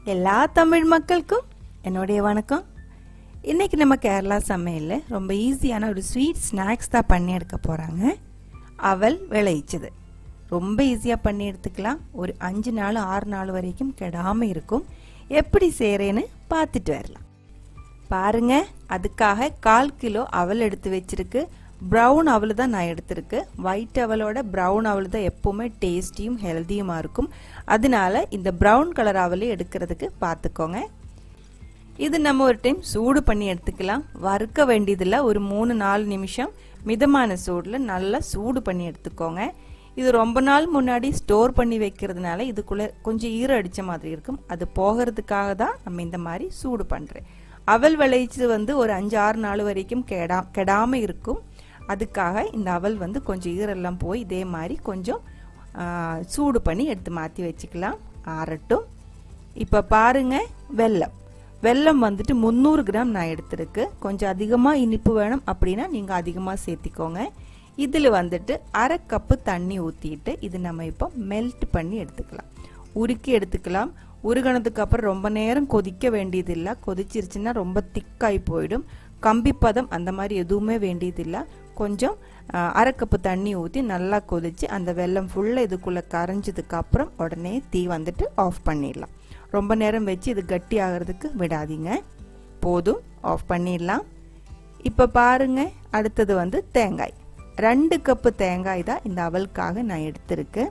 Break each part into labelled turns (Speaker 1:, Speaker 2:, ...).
Speaker 1: எல்லா தமிழ் மக்களுக்கும் என்னுடைய வணக்கம் இன்னைக்கு நம்ம கேரளா சமையலில் ரொம்ப ஈஸியான ஒரு ஸ்வீட் ஸ்நாக்ஸ் தான் பண்ணி எடுக்க போகிறாங்க அவல் விளைவிச்சது ரொம்ப ஈஸியாக பண்ணி எடுத்துக்கலாம் ஒரு அஞ்சு நாள் ஆறு நாள் வரைக்கும் கெடாமல் இருக்கும் எப்படி செய்கிறேன்னு பார்த்துட்டு வரலாம் பாருங்க அதுக்காக கால் கிலோ அவல் எடுத்து வச்சிருக்கு ப்ரௌன் அவல் தான் நான் எடுத்திருக்கு ஒயிட் அவலோட ப்ரௌன் அவல் தான் எப்போவுமே டேஸ்டியும் ஹெல்த்தியுமாக இருக்கும் அதனால இந்த ப்ரௌன் கலர் அவலை எடுக்கிறதுக்கு பார்த்துக்கோங்க இது நம்ம ஒரு டைம் சூடு பண்ணி எடுத்துக்கலாம் வறுக்க வேண்டியதில் ஒரு மூணு நாலு நிமிஷம் மிதமான சூடில் நல்லா சூடு பண்ணி எடுத்துக்கோங்க இது ரொம்ப நாள் முன்னாடி ஸ்டோர் பண்ணி வைக்கிறதுனால இதுக்குள்ளே கொஞ்சம் ஈரம் அடித்த மாதிரி இருக்கும் அது போகிறதுக்காக தான் நம்ம இந்த மாதிரி சூடு பண்ணுறேன் அவல் விளைச்சது வந்து ஒரு அஞ்சு ஆறு நாள் வரைக்கும் கெடா கெடாமல் இருக்கும் அதுக்காக இந்த அவல் வந்து கொஞ்சம் ஈரெல்லாம் போய் இதே மாதிரி கொஞ்சம் சூடு பண்ணி எடுத்து மாற்றி வச்சுக்கலாம் ஆறட்டும் இப்போ பாருங்க வெல்லம் வெல்லம் வந்துட்டு முந்நூறு கிராம் நான் எடுத்திருக்கு கொஞ்சம் அதிகமாக இனிப்பு வேணும் அப்படின்னா நீங்கள் அதிகமாக சேர்த்திக்கோங்க இதில் வந்துட்டு அரை கப்பு தண்ணி ஊற்றிட்டு இது நம்ம இப்போ மெல்ட் பண்ணி எடுத்துக்கலாம் உருக்கி எடுத்துக்கலாம் உருகினதுக்கு அப்புறம் ரொம்ப நேரம் கொதிக்க வேண்டியதில்லை கொதிச்சிருச்சுன்னா ரொம்ப திக்காய் போயிடும் கம்பி பதம் அந்த மாதிரி எதுவுமே வேண்டியதில்லை கொஞ்சம் அரை கப்பு தண்ணி ஊற்றி நல்லா கொதிச்சு அந்த வெல்லம் ஃபுல்லாக இதுக்குள்ளே கரைஞ்சதுக்கு அப்புறம் உடனே தீ வந்துட்டு ஆஃப் பண்ணிடலாம் ரொம்ப நேரம் வச்சு இது கட்டி ஆகிறதுக்கு விடாதீங்க போதும் ஆஃப் பண்ணிடலாம் இப்போ பாருங்க அடுத்தது வந்து தேங்காய் ரெண்டு கப்பு தேங்காய் தான் இந்த அவலுக்காக நான் எடுத்திருக்கேன்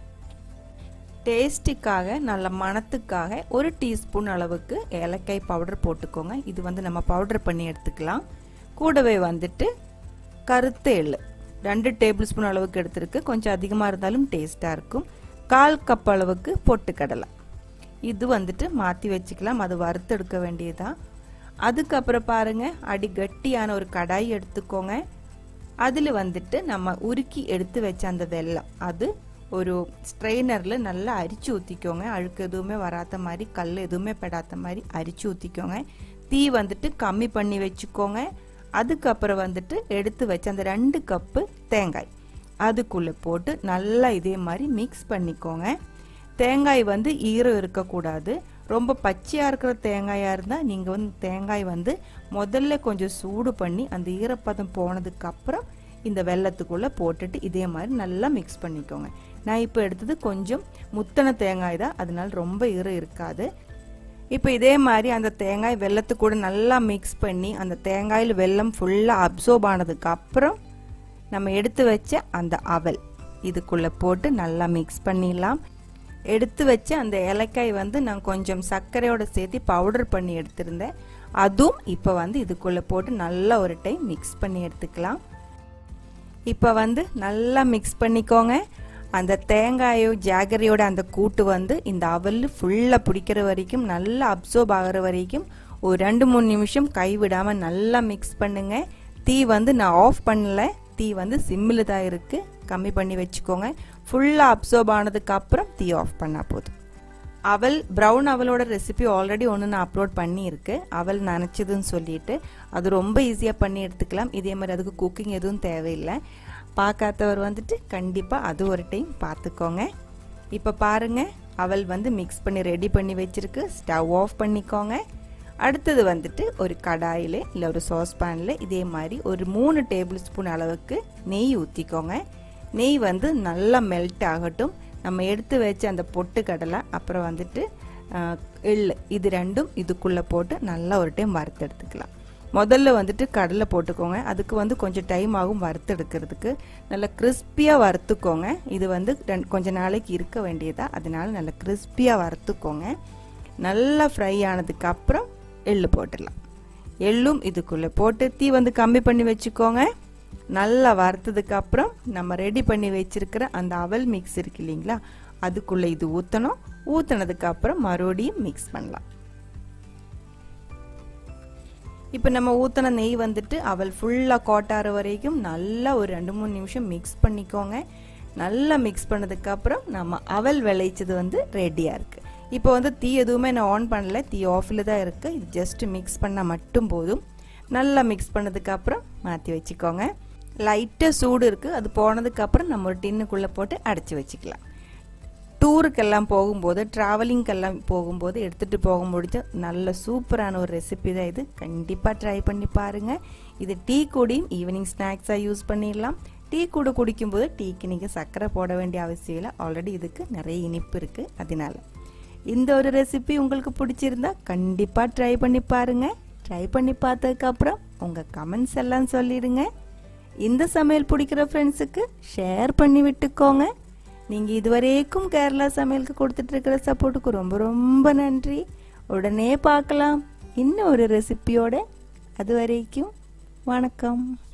Speaker 1: டேஸ்டிக்காக நல்ல மணத்துக்காக ஒரு டீஸ்பூன் அளவுக்கு ஏலக்காய் பவுடர் போட்டுக்கோங்க இது வந்து நம்ம பவுடர் பண்ணி எடுத்துக்கலாம் கூடவே வந்துட்டு கருத்த எள்ளு ரெண்டு டேபிள் ஸ்பூன் அளவுக்கு எடுத்திருக்கு கொஞ்சம் அதிகமாக இருந்தாலும் டேஸ்ட்டாக இருக்கும் கால் கப் அளவுக்கு பொட்டுக்கடலை இது வந்துட்டு மாற்றி வச்சுக்கலாம் அது வறுத்தெடுக்க வேண்டியதான் அதுக்கப்புறம் பாருங்க அடி கட்டியான ஒரு கடாய் எடுத்துக்கோங்க அதில் வந்துட்டு நம்ம உருக்கி எடுத்து வச்ச அந்த வெல்லம் அது ஒரு ஸ்ட்ரெயினரில் நல்லா அரிச்சு ஊற்றிக்கோங்க அழுக்கு எதுவுமே வராத மாதிரி கல் எதுவுமே படாத மாதிரி அரிச்சு ஊற்றிக்கோங்க தீ வந்துட்டு கம்மி பண்ணி வச்சுக்கோங்க அதுக்கப்புறம் வந்துட்டு எடுத்து வச்ச அந்த ரெண்டு கப்பு தேங்காய் அதுக்குள்ளே போட்டு நல்லா இதே மாதிரி மிக்ஸ் பண்ணிக்கோங்க தேங்காய் வந்து ஈரம் இருக்கக்கூடாது ரொம்ப பச்சையாக இருக்கிற தேங்காயாக இருந்தால் நீங்கள் வந்து தேங்காய் வந்து முதல்ல கொஞ்சம் சூடு பண்ணி அந்த ஈரப்பதம் போனதுக்கப்புறம் இந்த வெள்ளத்துக்குள்ளே போட்டுட்டு இதே மாதிரி நல்லா மிக்ஸ் பண்ணிக்கோங்க நான் இப்போ எடுத்தது கொஞ்சம் முத்தன தேங்காய் தான் அதனால ரொம்ப ஈரம் இருக்காது இப்போ இதே மாதிரி அந்த தேங்காய் வெள்ளத்து கூட நல்லா மிக்ஸ் பண்ணி அந்த தேங்காயில் வெள்ளம் ஃபுல்லாக அப்சர்வ் ஆனதுக்கு அப்புறம் நம்ம எடுத்து வச்ச அந்த அவல் இதுக்குள்ளே போட்டு நல்லா மிக்ஸ் பண்ணிடலாம் எடுத்து வச்ச அந்த ஏலக்காய் வந்து நான் கொஞ்சம் சர்க்கரையோட சேர்த்து பவுடர் பண்ணி எடுத்திருந்தேன் அதுவும் இப்போ வந்து இதுக்குள்ளே போட்டு நல்லா ஒரு டைம் மிக்ஸ் பண்ணி எடுத்துக்கலாம் இப்போ வந்து நல்லா மிக்ஸ் பண்ணிக்கோங்க அந்த தேங்காயோ ஜாகரியோட அந்த கூட்டு வந்து இந்த அவல் ஃபுல்லாக பிடிக்கிற வரைக்கும் நல்லா அப்சர்வ் ஆகிற வரைக்கும் ஒரு ரெண்டு மூணு நிமிஷம் கைவிடாமல் நல்லா மிக்ஸ் பண்ணுங்க தீ வந்து நான் ஆஃப் பண்ணல தீ வந்து சிம்மில் தான் இருக்குது கம்மி பண்ணி வச்சுக்கோங்க ஃபுல்லாக அப்சர்வ் ஆனதுக்கு அப்புறம் தீ ஆஃப் பண்ணால் போதும் அவல் ப்ரௌன் அவலோட ரெசிபி ஆல்ரெடி ஒன்று நான் அப்லோட் பண்ணியிருக்கு அவல் நினச்சதுன்னு சொல்லிட்டு அது ரொம்ப ஈஸியாக பண்ணி எடுத்துக்கலாம் இதே மாதிரி அதுக்கு குக்கிங் எதுவும் தேவையில்லை பார்க்காதவர் வந்துட்டு கண்டிப்பாக அது ஒரு டைம் பார்த்துக்கோங்க இப்போ பாருங்கள் அவல் வந்து மிக்ஸ் பண்ணி ரெடி பண்ணி வச்சுருக்கு ஸ்டவ் ஆஃப் பண்ணிக்கோங்க அடுத்தது வந்துட்டு ஒரு கடாயில் இல்லை ஒரு சாஸ்பேனில் இதே மாதிரி ஒரு மூணு டேபிள் ஸ்பூன் அளவுக்கு நெய் ஊற்றிக்கோங்க நெய் வந்து நல்லா மெல்ட் ஆகட்டும் நம்ம எடுத்து வச்ச அந்த பொட்டு கடலை அப்புறம் வந்துட்டு எள் இது ரெண்டும் இதுக்குள்ளே போட்டு நல்லா ஒரு டைம் வறுத்து எடுத்துக்கலாம் முதல்ல வந்துட்டு கடலை போட்டுக்கோங்க அதுக்கு வந்து கொஞ்சம் டைம் ஆகும் வறுத்து எடுக்கிறதுக்கு நல்லா கிறிஸ்பியாக வறுத்துக்கோங்க இது வந்து கொஞ்ச நாளைக்கு இருக்க வேண்டியதா அதனால நல்லா கிறிஸ்பியாக வறுத்துக்கோங்க நல்லா ஃப்ரை ஆனதுக்கு அப்புறம் எள்ளு போட்டுடலாம் எள்ளும் இதுக்குள்ளே போட்டு தீ வந்து கம்மி பண்ணி வச்சுக்கோங்க நல்லா வறுத்ததுக்கு அப்புறம் நம்ம ரெடி பண்ணி வச்சிருக்கிற அந்த அவல் மிக்ஸ் இருக்கு இல்லைங்களா அதுக்குள்ளே இது ஊற்றணும் ஊற்றினதுக்கு அப்புறம் மறுபடியும் மிக்ஸ் பண்ணலாம் இப்போ நம்ம ஊற்றின நெய் வந்துட்டு அவல் ஃபுல்லாக கோட்டாற வரைக்கும் நல்லா ஒரு ரெண்டு மூணு நிமிஷம் மிக்ஸ் பண்ணிக்கோங்க நல்லா மிக்ஸ் பண்ணதுக்கப்புறம் நம்ம அவல் விளைச்சது வந்து ரெடியாக இருக்குது இப்போ வந்து தீ எதுவுமே நான் ஆன் பண்ணல தீ ஆஃபில் தான் இருக்குது இது ஜஸ்ட் மிக்ஸ் பண்ணால் மட்டும் போதும் நல்லா மிக்ஸ் பண்ணதுக்கப்புறம் மாற்றி வச்சுக்கோங்க லைட்டாக சூடு இருக்குது அது போனதுக்கப்புறம் நம்ம ஒரு டின்னுக்குள்ளே போட்டு அடைச்சி வச்சுக்கலாம் டூருக்கெல்லாம் போகும்போது ட்ராவலிங்க்கெல்லாம் போகும்போது எடுத்துகிட்டு போக முடிஞ்ச நல்ல சூப்பரான ஒரு ரெசிபி தான் இது கண்டிப்பாக ட்ரை பண்ணி பாருங்கள் இது டீ கூடியும் ஈவினிங் ஸ்நாக்ஸாக யூஸ் பண்ணிடலாம் டீ கூட குடிக்கும்போது டீக்கு நீங்கள் சர்க்கரை போட வேண்டிய அவசியம் இல்லை ஆல்ரெடி இதுக்கு நிறைய இனிப்பு இருக்குது அதனால இந்த ஒரு ரெசிபி உங்களுக்கு பிடிச்சிருந்தா கண்டிப்பாக ட்ரை பண்ணி பாருங்கள் ட்ரை பண்ணி பார்த்ததுக்கப்புறம் உங்கள் கமெண்ட்ஸ் எல்லாம் சொல்லிடுங்க இந்த சமையல் பிடிக்கிற ஃப்ரெண்ட்ஸுக்கு ஷேர் பண்ணி விட்டுக்கோங்க நீங்கள் இதுவரைக்கும் கேரளா சமையலுக்கு கொடுத்துட்டு இருக்கிற சப்போர்ட்டுக்கு ரொம்ப ரொம்ப நன்றி உடனே பார்க்கலாம் இன்னும் ஒரு ரெசிபியோட அது வரைக்கும் வணக்கம்